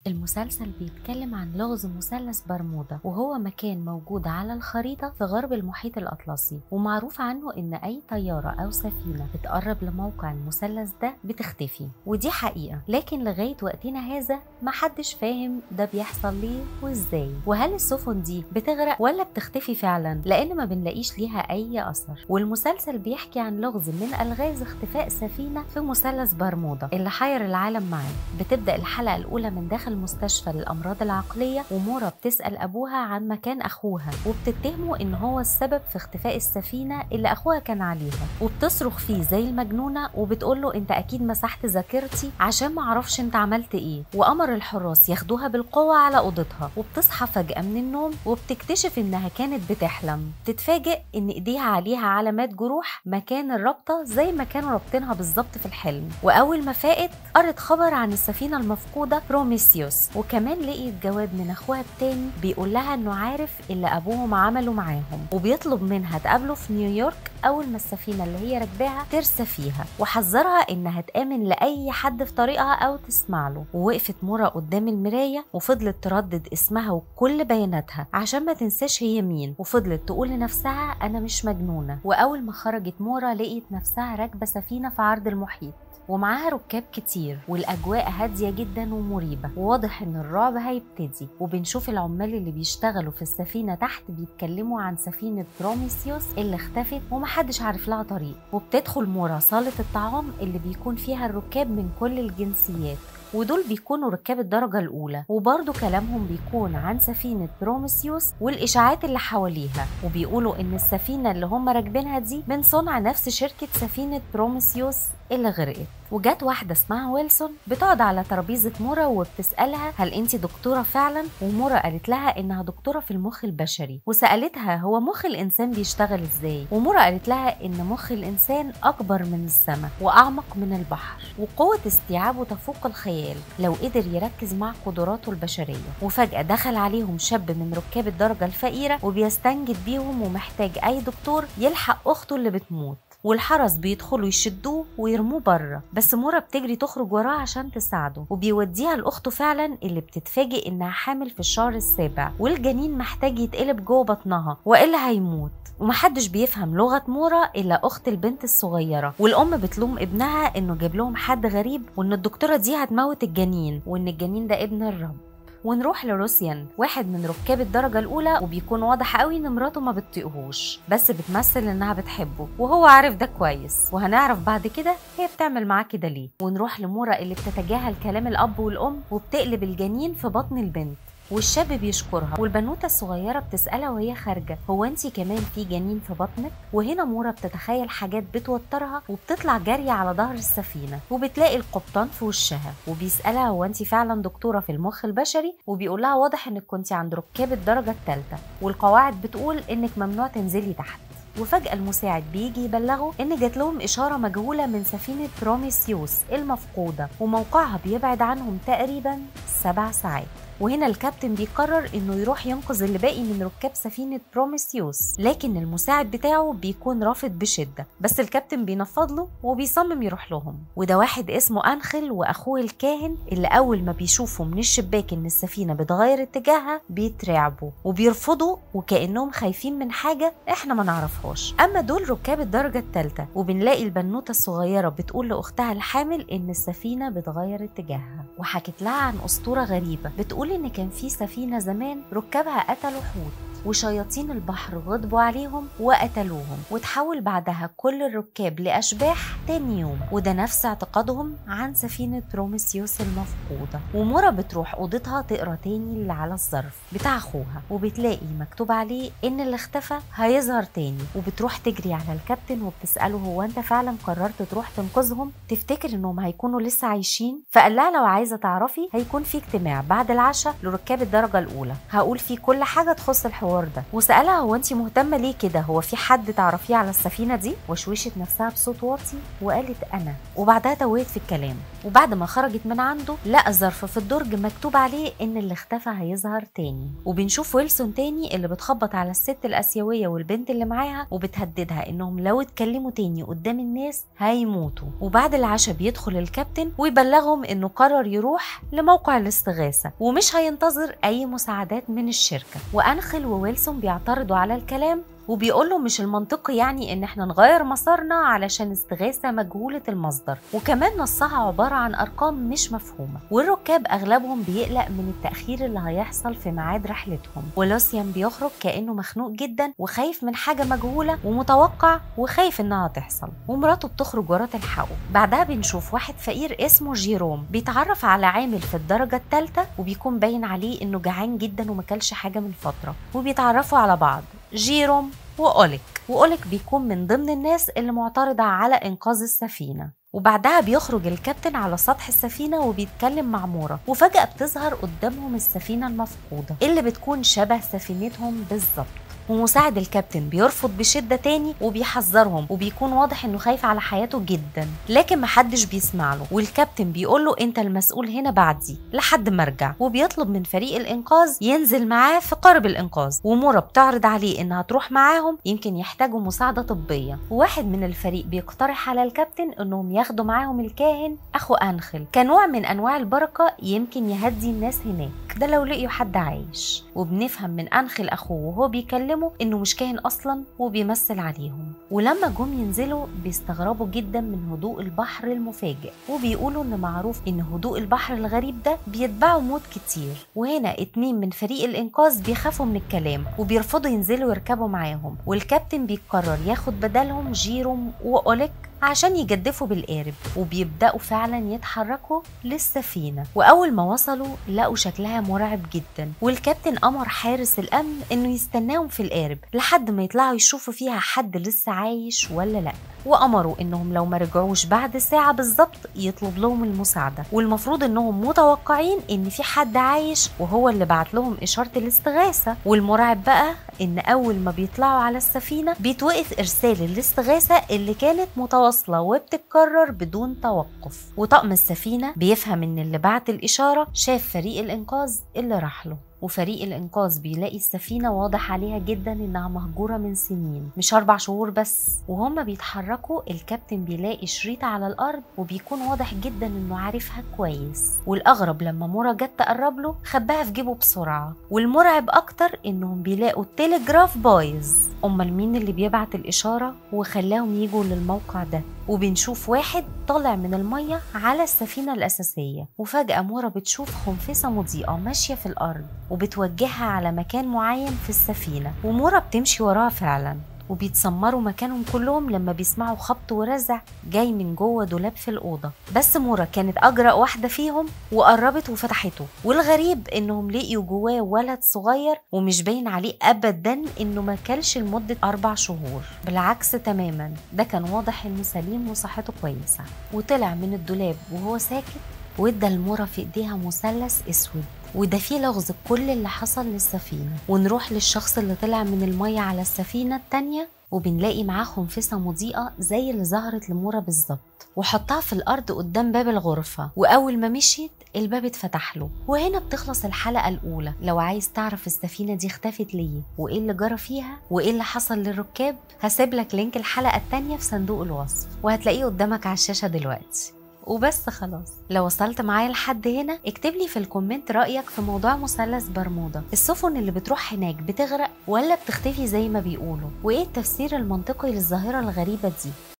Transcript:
المسلسل بيتكلم عن لغز مثلث برمودا وهو مكان موجود على الخريطة في غرب المحيط الأطلسي ومعروف عنه إن أي طيارة أو سفينة بتقرب لموقع المثلث ده بتختفي ودي حقيقة لكن لغاية وقتنا هذا محدش فاهم ده بيحصل ليه وإزاي وهل السفن دي بتغرق ولا بتختفي فعلا لأن ما بنلاقيش ليها أي أثر والمسلسل بيحكي عن لغز من ألغاز اختفاء سفينة في مثلث برمودا اللي حير العالم معاه بتبدأ الحلقة الأولى من داخل مستشفى للأمراض العقلية ومورا بتسأل أبوها عن مكان أخوها وبتتهمه إن هو السبب في اختفاء السفينة اللي أخوها كان عليها وبتصرخ فيه زي المجنونة وبتقول له أنت أكيد مسحت ذاكرتي عشان ما أعرفش أنت عملت إيه وأمر الحراس ياخدوها بالقوة على أوضتها وبتصحى فجأة من النوم وبتكتشف إنها كانت بتحلم تتفاجئ إن إيديها عليها علامات جروح مكان الرابطة زي ما كانوا رابطينها بالظبط في الحلم وأول ما فاقت قرت خبر عن السفينة المفقودة بروميسيوس وكمان لقيت جواب من اخوها التاني بيقول لها انه عارف اللي ابوهم عمله معاهم وبيطلب منها تقابله في نيويورك اول ما السفينه اللي هي راكباها ترسى فيها وحذرها انها تامن لاي حد في طريقها او تسمع له ووقفت مورا قدام المرايه وفضلت تردد اسمها وكل بياناتها عشان ما تنساش هي مين وفضلت تقول لنفسها انا مش مجنونه واول ما خرجت مورا لقيت نفسها راكبه سفينه في عرض المحيط ومعاها ركاب كتير والاجواء هاديه جدا ومريبه وواضح ان الرعب هيبتدي وبنشوف العمال اللي بيشتغلوا في السفينه تحت بيتكلموا عن سفينه بروميسيوس اللي اختفت ومحدش عارف لها طريق وبتدخل مورا صاله الطعام اللي بيكون فيها الركاب من كل الجنسيات ودول بيكونوا ركاب الدرجة الأولى وبرضه كلامهم بيكون عن سفينة بروميسيوس والإشاعات اللي حواليها وبيقولوا إن السفينة اللي هم راكبينها دي من صنع نفس شركة سفينة بروميسيوس اللي غرقت وجات واحدة اسمها ويلسون بتقعد على ترابيزة مورا وبتسألها هل انت دكتورة فعلا ومورا قالت لها انها دكتورة في المخ البشري وسألتها هو مخ الانسان بيشتغل ازاي ومورا قالت لها ان مخ الانسان اكبر من السماء واعمق من البحر وقوة استيعابه تفوق الخيال لو قدر يركز مع قدراته البشرية وفجأة دخل عليهم شاب من ركاب الدرجة الفقيرة وبيستنجد بيهم ومحتاج اي دكتور يلحق اخته اللي بتموت والحرس بيدخلوا يشدوه ويرموه بره بس مورا بتجري تخرج وراه عشان تساعده وبيوديها لاخته فعلا اللي بتتفاجئ انها حامل في الشهر السابع والجنين محتاج يتقلب جوه بطنها والا هيموت ومحدش بيفهم لغة مورا إلا أخت البنت الصغيرة والأم بتلوم ابنها إنه جاب لهم حد غريب وإن الدكتورة دي هتموت الجنين وإن الجنين ده ابن الرب ونروح لروسيان واحد من ركاب الدرجة الأولى وبيكون واضح قوي إن مراته ما بتطيقهوش بس بتمثل إنها بتحبه وهو عارف ده كويس وهنعرف بعد كده هي بتعمل معاه كده ليه ونروح لمورا اللي بتتجاهل كلام الأب والأم وبتقلب الجنين في بطن البنت والشاب بيشكرها والبنوتة الصغيرة بتسألها وهي خارجة هو انت كمان في جنين في بطنك وهنا مورا بتتخيل حاجات بتوترها وبتطلع جارية على ظهر السفينة وبتلاقي القبطان في وشها وبيسألها هو انت فعلا دكتورة في المخ البشري وبيقول لها واضح انك كنت عند ركاب الدرجة الثالثة والقواعد بتقول انك ممنوع تنزلي تحت وفجأة المساعد بيجي يبلغه إن جات لهم إشارة مجهولة من سفينة بروميسيوس المفقودة وموقعها بيبعد عنهم تقريبا سبع ساعات وهنا الكابتن بيقرر انه يروح ينقذ اللي باقي من ركاب سفينه بروميسيوس لكن المساعد بتاعه بيكون رافض بشده بس الكابتن بينفض له وبيصمم يروح لهم وده واحد اسمه انخل واخوه الكاهن اللي اول ما بيشوفوا من الشباك ان السفينه بتغير اتجاهها بيترعبوا وبيرفضوا وكانهم خايفين من حاجه احنا ما نعرفهاش اما دول ركاب الدرجه الثالثه وبنلاقي البنوته الصغيره بتقول لاختها الحامل ان السفينه بتغير اتجاهها وحكت لها عن اسطوره غريبه بتقول بتقول إن كان في سفينة زمان ركابها قتلوا حوت وشياطين البحر غضبوا عليهم وقتلوهم وتحول بعدها كل الركاب لأشباح تاني يوم وده نفس اعتقادهم عن سفينة بروميسيوس المفقودة ومورا بتروح أوضتها تقرا تاني اللي على الظرف بتاع أخوها وبتلاقي مكتوب عليه إن اللي اختفى هيظهر تاني وبتروح تجري على الكابتن وبتسأله هو أنت فعلا قررت تروح تنقذهم تفتكر إنهم هيكونوا لسه عايشين فقال لها لو عايزة تعرفي هيكون في اجتماع بعد العشاء لركاب الدرجة الأولى هقول فيه كل حاجة تخص الحوار الحوار ده وسالها هو انت مهتمه ليه كده هو في حد تعرفيه على السفينه دي وشوشت نفسها بصوت واطي وقالت انا وبعدها توهت في الكلام وبعد ما خرجت من عنده لقى ظرف في الدرج مكتوب عليه ان اللي اختفى هيظهر تاني وبنشوف ويلسون تاني اللي بتخبط على الست الاسيويه والبنت اللي معاها وبتهددها انهم لو اتكلموا تاني قدام الناس هيموتوا وبعد العشاء بيدخل الكابتن ويبلغهم انه قرر يروح لموقع الاستغاثه ومش هينتظر اي مساعدات من الشركه وانخل وويلسون بيعترضوا على الكلام وبيقول له مش المنطقي يعني ان احنا نغير مسارنا علشان استغاثة مجهولة المصدر وكمان نصها عبارة عن ارقام مش مفهومة والركاب اغلبهم بيقلق من التأخير اللي هيحصل في ميعاد رحلتهم ولوسيان بيخرج كأنه مخنوق جدا وخايف من حاجة مجهولة ومتوقع وخايف انها تحصل ومراته بتخرج وراه تلحقه بعدها بنشوف واحد فقير اسمه جيروم بيتعرف على عامل في الدرجة الثالثة وبيكون باين عليه انه جعان جدا ومكلش حاجة من فترة وبيتعرفوا على بعض جيروم وأوليك وأوليك بيكون من ضمن الناس اللي معترضة على إنقاذ السفينة وبعدها بيخرج الكابتن على سطح السفينة وبيتكلم مع مورا وفجأة بتظهر قدامهم السفينة المفقودة اللي بتكون شبه سفينتهم بالظبط ومساعد الكابتن بيرفض بشدة تاني وبيحذرهم وبيكون واضح انه خايف على حياته جدا لكن محدش بيسمع له والكابتن بيقول له انت المسؤول هنا بعدي لحد ما ارجع وبيطلب من فريق الانقاذ ينزل معاه في قارب الانقاذ ومورا بتعرض عليه انها تروح معاهم يمكن يحتاجوا مساعدة طبية وواحد من الفريق بيقترح على الكابتن انهم ياخدوا معاهم الكاهن اخو انخل كنوع من انواع البركة يمكن يهدي الناس هناك ده لو لقيوا حد عايش وبنفهم من انخل اخوه وهو بيكلمه انه مش كاهن اصلا وبيمثل عليهم ولما جم ينزلوا بيستغربوا جدا من هدوء البحر المفاجئ وبيقولوا ان معروف ان هدوء البحر الغريب ده بيتبعه موت كتير وهنا اتنين من فريق الانقاذ بيخافوا من الكلام وبيرفضوا ينزلوا يركبوا معاهم والكابتن بيقرر ياخد بدلهم جيروم واوليك عشان يجدفوا بالقارب وبيبدأوا فعلا يتحركوا للسفينة وأول ما وصلوا لقوا شكلها مرعب جدا والكابتن أمر حارس الأمن إنه يستناهم في القارب لحد ما يطلعوا يشوفوا فيها حد لسه عايش ولا لأ وأمروا إنهم لو ما رجعوش بعد ساعة بالظبط يطلب لهم المساعدة والمفروض إنهم متوقعين إن في حد عايش وهو اللي بعت لهم إشارة الاستغاثة والمرعب بقى إن أول ما بيطلعوا على السفينة بيتوقف إرسال الاستغاثة اللي كانت متواصلة وبتتكرر بدون توقف وطقم السفينة بيفهم إن اللي بعت الإشارة شاف فريق الإنقاذ اللي راح له وفريق الإنقاذ بيلاقي السفينة واضح عليها جدا إنها مهجورة من سنين مش أربع شهور بس وهما بيتحركوا الكابتن بيلاقي شريطة على الأرض وبيكون واضح جدا إنه عارفها كويس والأغرب لما مورا جت تقرب له خباها في جيبه بسرعة والمرعب أكتر إنهم بيلاقوا التليجراف بايظ أمال مين اللي بيبعت الإشارة وخلاهم يجوا للموقع ده وبنشوف واحد طالع من المية على السفينة الأساسية وفجأة مورا بتشوف خنفسة مضيئة ماشية في الأرض وبتوجهها على مكان معين في السفينة ومورا بتمشي وراها فعلا وبيتسمروا مكانهم كلهم لما بيسمعوا خبط ورزع جاي من جوه دولاب في الأوضة بس مورا كانت أجرأ واحدة فيهم وقربت وفتحته والغريب إنهم لقيوا جواه ولد صغير ومش باين عليه أبدا إنه ما كلش لمدة أربع شهور بالعكس تماما ده كان واضح إنه سليم وصحته كويسة وطلع من الدولاب وهو ساكت وادى لمورا في ايديها مثلث اسود وده فيه لغز كل اللي حصل للسفينة ونروح للشخص اللي طلع من المية على السفينة التانية وبنلاقي معاه خنفسة مضيئة زي اللي ظهرت لمورا بالظبط وحطها في الأرض قدام باب الغرفة وأول ما مشيت الباب اتفتح له وهنا بتخلص الحلقة الأولى لو عايز تعرف السفينة دي اختفت ليه وإيه اللي جرى فيها وإيه اللي حصل للركاب هسيب لك لينك الحلقة التانية في صندوق الوصف وهتلاقيه قدامك على الشاشة دلوقتي وبس خلاص لو وصلت معايا لحد هنا اكتب لي في الكومنت رأيك في موضوع مثلث برمودا السفن اللي بتروح هناك بتغرق ولا بتختفي زي ما بيقولوا وايه التفسير المنطقي للظاهرة الغريبة دي